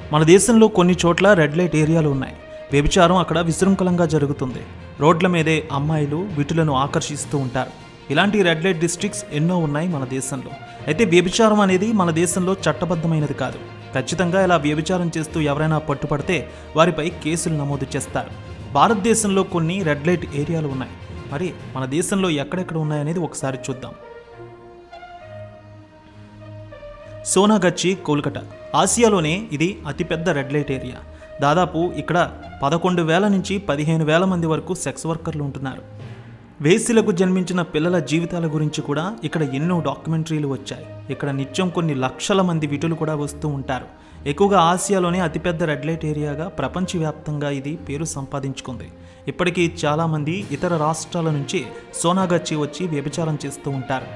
మన దేశంలో కొన్ని చోట్ల రెడ్ లైట్ ఏరియాలు ఉన్నాయి వ్యభిచారం అక్కడ విశృంఖలంగా జరుగుతుంది రోడ్ల మీదే అమ్మాయిలు విటులను ఆకర్షిస్తూ ఉంటారు ఇలాంటి రెడ్ లైట్ డిస్ట్రిక్ట్స్ ఎన్నో ఉన్నాయి మన దేశంలో అయితే వ్యభిచారం అనేది మన దేశంలో చట్టబద్ధమైనది కాదు ఖచ్చితంగా ఇలా వ్యభిచారం చేస్తూ ఎవరైనా పట్టుపడితే వారిపై కేసులు నమోదు చేస్తారు భారతదేశంలో కొన్ని రెడ్ లైట్ ఏరియాలు ఉన్నాయి మరి మన దేశంలో ఎక్కడెక్కడ ఉన్నాయనేది ఒకసారి చూద్దాం సోనాగచ్చి కోల్కతా ఆసియాలోనే ఇది అతిపెద్ద రెడ్ లైట్ ఏరియా దాదాపు ఇక్కడ పదకొండు వేల నుంచి పదిహేను వేల మంది వరకు సెక్స్ వర్కర్లు ఉంటున్నారు వేశ్యలకు జన్మించిన పిల్లల జీవితాల గురించి కూడా ఇక్కడ ఎన్నో డాక్యుమెంటరీలు వచ్చాయి ఇక్కడ నిత్యం కొన్ని లక్షల మంది విటులు కూడా వస్తూ ఉంటారు ఎక్కువగా ఆసియాలోనే అతిపెద్ద రెడ్ లైట్ ఏరియాగా ప్రపంచవ్యాప్తంగా ఇది పేరు సంపాదించుకుంది ఇప్పటికీ చాలామంది ఇతర రాష్ట్రాల నుంచి సోనాగచ్చి వచ్చి వ్యభిచారం చేస్తూ ఉంటారు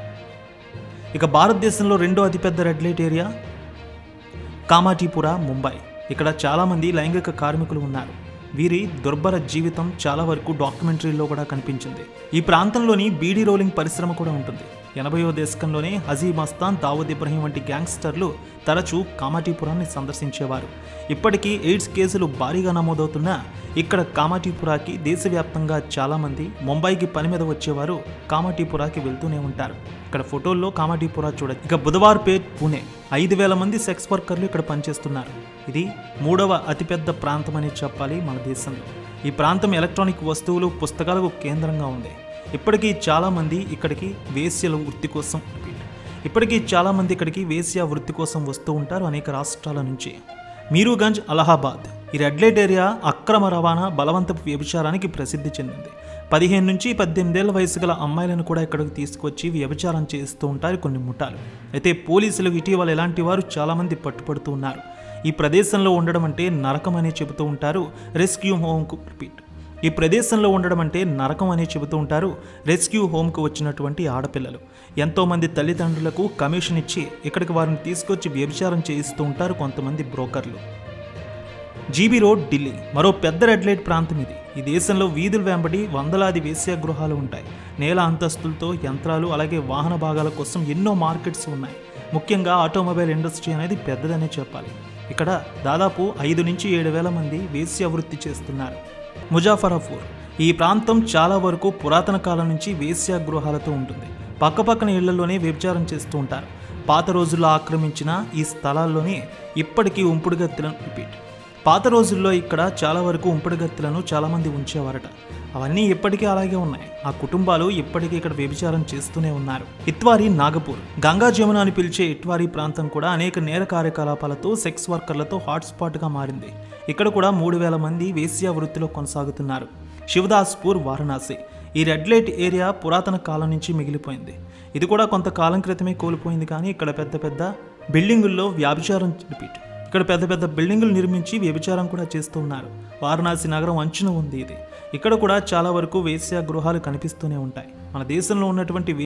ఇక భారతదేశంలో రెండో అతిపెద్ద red light area Kamathipura Mumbai ఇక్కడ చాలామంది లైంగిక కార్మికులు ఉన్నారు వీరి దుర్భర జీవితం చాలా వరకు డాక్యుమెంటరీలో కూడా కనిపించింది ఈ ప్రాంతంలోని బీడీ రోలింగ్ పరిశ్రమ కూడా ఉంటుంది ఎనభైవ దశకంలోనే హజీ మస్తాన్ దావూద్ ఇబ్రహీం వంటి గ్యాంగ్స్టర్లు తరచూ కామాటీపురాన్ని సందర్శించేవారు ఇప్పటికీ ఎయిడ్స్ కేసులు భారీగా నమోదవుతున్నా ఇక్కడ కామాటీపురాకి దేశవ్యాప్తంగా చాలామంది ముంబైకి పని మీద వచ్చేవారు కామాటీపురాకి వెళ్తూనే ఉంటారు ఇక్కడ ఫోటోల్లో కామాటీపురా చూడొచ్చు ఇక బుధవార్పేట్ పూణే ఐదు వేల మంది సెక్స్ వర్కర్లు ఇక్కడ పనిచేస్తున్నారు ఇది మూడవ అతిపెద్ద ప్రాంతం అని చెప్పాలి మన దేశంలో ఈ ప్రాంతం ఎలక్ట్రానిక్ వస్తువులు పుస్తకాలకు కేంద్రంగా ఉంది ఇప్పటికీ చాలామంది ఇక్కడికి వేశ్యల వృత్తి కోసం ఇప్పటికీ చాలామంది ఇక్కడికి వేశ్య వృత్తి కోసం వస్తూ ఉంటారు అనేక రాష్ట్రాల నుంచి మీరుగంజ్ అలహాబాద్ ఈ రెడ్ లైట్ ఏరియా అక్రమ రవాణా బలవంతపు వ్యభిచారానికి ప్రసిద్ధి చెందింది పదిహేను నుంచి పద్దెనిమిదేళ్ల వయసు గల అమ్మాయిలను కూడా ఇక్కడికి తీసుకొచ్చి వ్యభిచారం చేస్తూ ఉంటారు కొన్ని ముఠాలు అయితే పోలీసులు ఇటీవల ఇలాంటి వారు చాలామంది పట్టుపడుతూ ఉన్నారు ఈ ప్రదేశంలో ఉండడం అంటే నరకం అని చెబుతూ ఉంటారు రెస్క్యూ హోమ్కు రిపీట్ ఈ ప్రదేశంలో ఉండడం అంటే నరకం అని చెబుతూ ఉంటారు రెస్క్యూ హోమ్కు వచ్చినటువంటి ఆడపిల్లలు ఎంతోమంది తల్లిదండ్రులకు కమిషన్ ఇచ్చి ఇక్కడికి వారిని తీసుకొచ్చి వ్యభిచారం చేయిస్తూ ఉంటారు కొంతమంది బ్రోకర్లు జీబీ రోడ్ ఢిల్లీ మరో పెద్ద రెడ్ లైట్ ప్రాంతం ఇది ఈ దేశంలో వీధుల వెంబడి వందలాది వేశ్య గృహాలు ఉంటాయి నేల అంతస్తులతో యంత్రాలు అలాగే వాహన భాగాల కోసం ఎన్నో మార్కెట్స్ ఉన్నాయి ముఖ్యంగా ఆటోమొబైల్ ఇండస్ట్రీ అనేది పెద్దదనే చెప్పాలి ఇక్కడ దాదాపు ఐదు నుంచి ఏడు వేల మంది వేశ్య వృత్తి చేస్తున్నారు ముజాఫరాపూర్ ఈ ప్రాంతం చాలా వరకు పురాతన కాలం నుంచి వేశ్య గృహాలతో ఉంటుంది పక్కపక్కన ఇళ్లలోనే వ్యభిచారం చేస్తూ ఉంటారు పాత రోజుల్లో ఆక్రమించిన ఈ స్థలాల్లోనే ఇప్పటికీ ఉంపుడుగత్తెలను రిపీట్ పాత రోజుల్లో ఇక్కడ చాలా వరకు ఉంపుడుగత్తెలను చాలామంది ఉంచేవారట అవన్నీ ఇప్పటికీ అలాగే ఉన్నాయి ఆ కుటుంబాలు ఇప్పటికీ ఇక్కడ వ్యభిచారం చేస్తూనే ఉన్నారు ఇత్వారి నాగపూర్ గంగా జమున అని పిలిచే ఇట్వారి ప్రాంతం కూడా అనేక నేర కార్యకలాపాలతో సెక్స్ వర్కర్లతో హాట్స్పాట్గా మారింది ఇక్కడ కూడా మూడు వేల మంది వేశ్యా వృత్తిలో కొనసాగుతున్నారు శివదాస్పూర్ వారణాసి ఈ రెడ్ లైట్ ఏరియా పురాతన కాలం నుంచి మిగిలిపోయింది ఇది కూడా కొంతకాలం క్రితమే కోల్పోయింది కానీ ఇక్కడ పెద్ద పెద్ద బిల్డింగుల్లో వ్యాభిచారం రిపీట్ ఇక్కడ పెద్ద పెద్ద బిల్డింగులు నిర్మించి వ్యభిచారం కూడా చేస్తూ ఉన్నారు వారణాసి నగరం అంచున ఉంది ఇది ఇక్కడ కూడా చాలా వరకు వేశ్యా గృహాలు కనిపిస్తూనే ఉంటాయి మన దేశంలో ఉన్నటువంటి